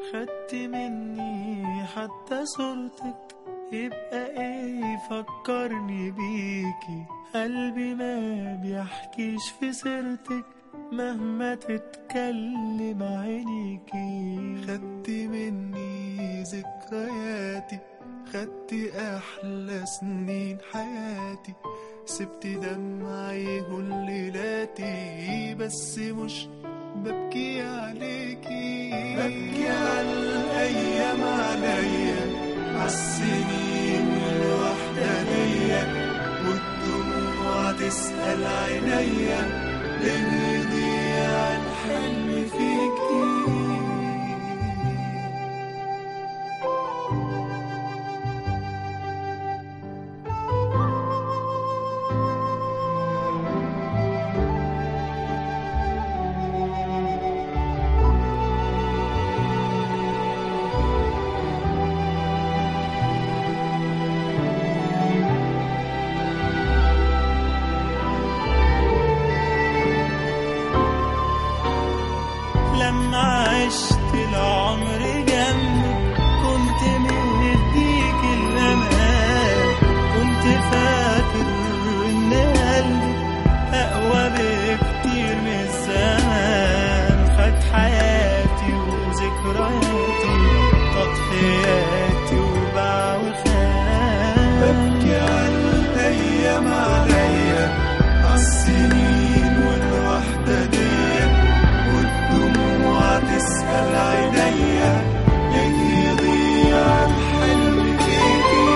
خدت مني حتى صورتك يبقى ايه يفكرني بيكي قلبي ما بيحكيش في سيرتك مهما تتكلم عينيكي خدت مني ذكرياتي خدت احلى سنين حياتي سبت دمعي كل ليلاتي بس مش ببكي عليكي ببكي على الايام عليا عالسنين الوحدانية والدموع تسأل عينيا ليه يضيع الحلم فيكي لما عشت العمر جنبك كنت مديك الأمان كنت فاكر إن قلبي أقوى بكتير من الزمان خد حياتي وذكرياتي تضحياتي وباع وخان ببكي على الأيام عليا عالسنين والوحدانية والدموع تسأل عينيا ليه يضيع الحلم فيكي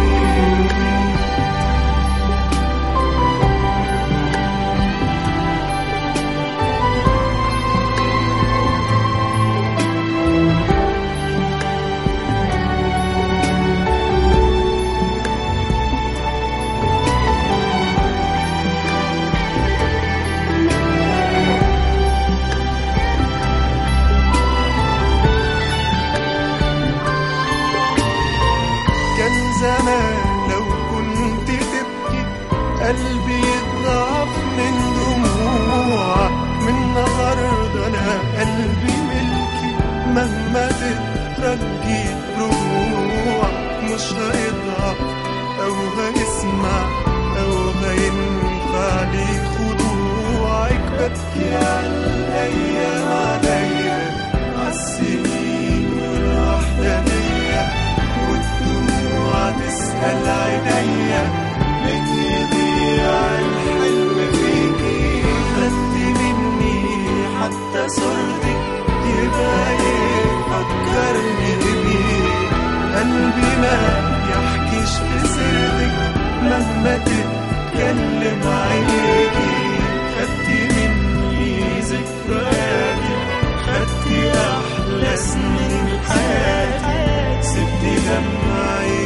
كان زمان لو كنت تبكي قلبي يضعف من دموع من النهارده انا قلبي ملكي مهما تترجي رجوع مش هيضعف او هيسمع او هينفع لي خضوعك ببكي على الايام عليا عالسنين والوحدانيه والدموع تسأل عينيا ليه يضيع الحلم فيكي خدت مني حتى صورتك يبقى ايه فكرني بيك قلبي ما يحكيش في سيرتك مهما تتكلم عينيكي خدت مني ذكرياتي خدت احلى سنين حياتي سبت دمعي